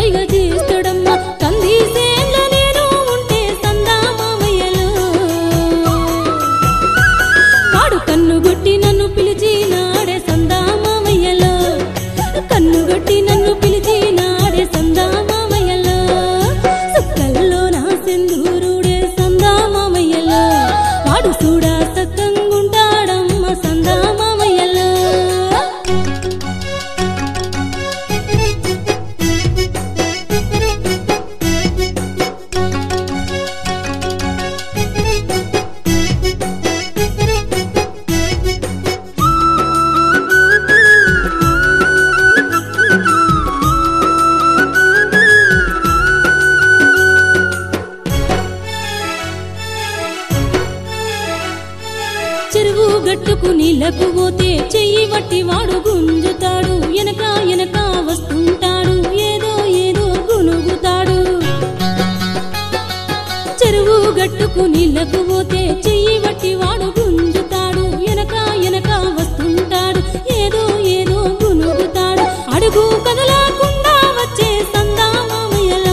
కందిగా చేస్తాడమ్మా కందిసేల నేను ఉంటే సందా మామయ్యలో వాడు కన్నుగొట్టి నన్ను పిలిచి నాడే సందా మామయ్యలో కన్నుగొట్టి నన్ను పిలిచి నాడే సందా మామయ్యలో సుక్కల్లో నా సింధూరుడే సందా మామయ్యలో వాడు చూడా సక్కంగుంటాడమ్మ సందా మామయ్యలో చెరువు గట్టుకు నీళ్లకు పోతే చెయ్యి వట్టి వాడు గుంజుతాడు ఎనక ఎనక వస్తుంటాడు ఏదో ఏదో గునుగుతాడు చెరువు గట్టుకు నీళ్లకు పోతే చెయ్యి వట్టి వాడు గుంజుతాడు ఎనక ఎనక వస్తుంటాడు ఏదో ఏదో గునుగుతాడు అడుగు కదలకుండా వచ్చే సందా మామయ్యలో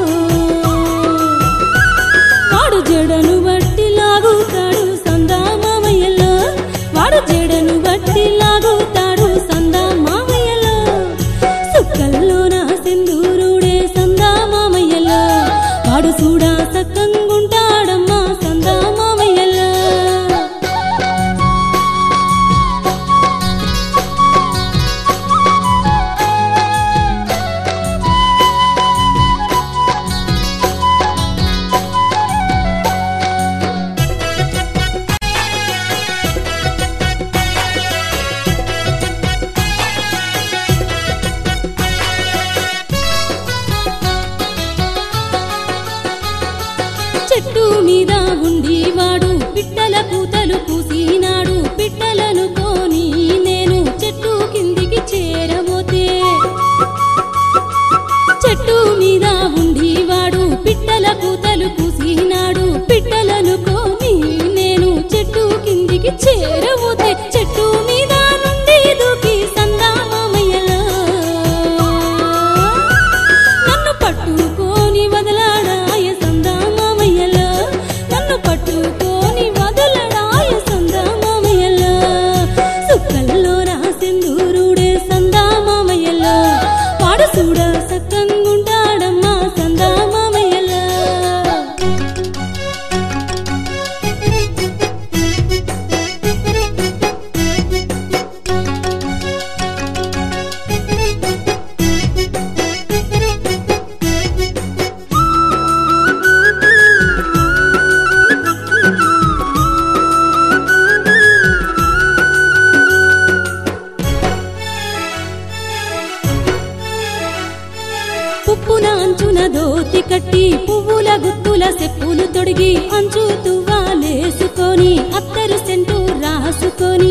వాడు జడను బట్టి లాగుతాడు సందా మామయ్యలో వాడు జడను బట్టి లాగుతాడు సందా మామయ్యలో సుక్కల్లో నా సింధూరుడే సందా మామయ్యలో వాడు చూడా సక్కంగుంటాడమ్మా సందా మామయ్యలో చెట్టు మీద ఉండి వాడు పిట్టల కూతలు కూసినాడు పిట్టలను కోని నేను చెట్టు కిందికి చేరబోతే చెట్టు మీద ఉండి వాడు పిట్టల కూతలు కూసినాడు పిట్టలను కోని నేను చెట్టు కిందికి చేరబోతే చెట్టు మీద నుండి దూకి సందా మామయ్యలో నన్ను పట్టుకోని వదలాడాయ సందా మామయ్యలో నన్ను పట్టుకోని వదలడాయ సందా మామయ్యలో సుక్కల్లో రాసిందూరుడే సందా మామయ్యలో వాడు చూడ సక్కంగుంటాడమ్మా సందా మామయ్యలో పుప్పున అంచున దోతి కట్టి పువ్వుల గుత్తుల సెప్పులు తొడిగి అంచు తువ్వాలేసుకొని అత్తరు సెంటు రాసుకొని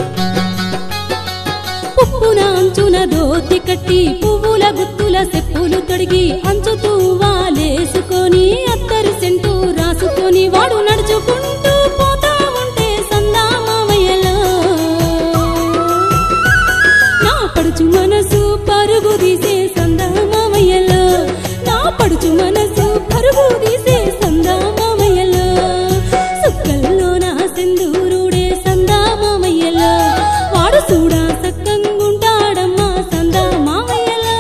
పుప్పున అంచున దోతి కట్టి పువ్వుల గుత్తుల సెప్పులు తొడిగి అంచు తువ్వాలేసుకొని అత్తరు సెంటు రాసుకొని వాడు నడుచుకుంటూ పోతా ఉంటే సందా మామయ్యలో నా పడుచు మనసు పరుగు తీసే సందా మామయ్యలో నా పడుచు మనసు పరుగు తీసే సందా మామయ్యలో సుక్కల్లో నా సింధూరుడే సందా మామయ్యలో వాడు చూడా సక్కంగుంటాడమ్మా సందా మామయ్యలో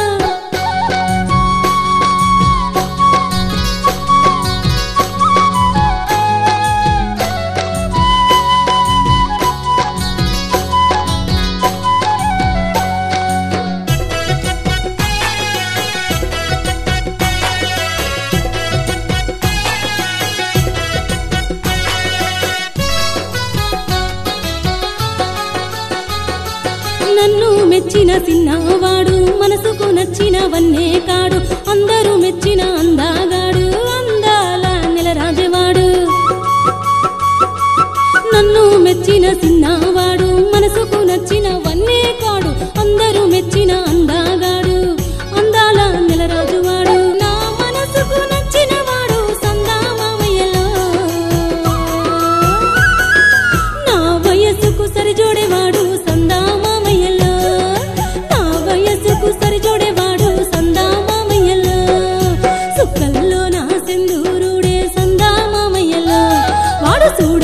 నన్ను మెచ్చిన చిన్నవాడు మనసుకు నచ్చిన వన్నే కాడు అందరూ మెచ్చిన అందాగాడు అందాల నెలరాజవాడు నన్ను మెచ్చిన చిన్నవాడు మనసుకు నచ్చిన వన్నే కాడు అందరూ మెచ్చిన అందాగాడు అందాల నెలరాజువాడు నా మనసుకు నచ్చిన వాడు సందా మామయ్యలో నా వయసుకు సరిజోడేవాడు సందా మామయ్యలో నా వయసుకు సరిజోడేవాడు సందా మామయ్యలో చూడ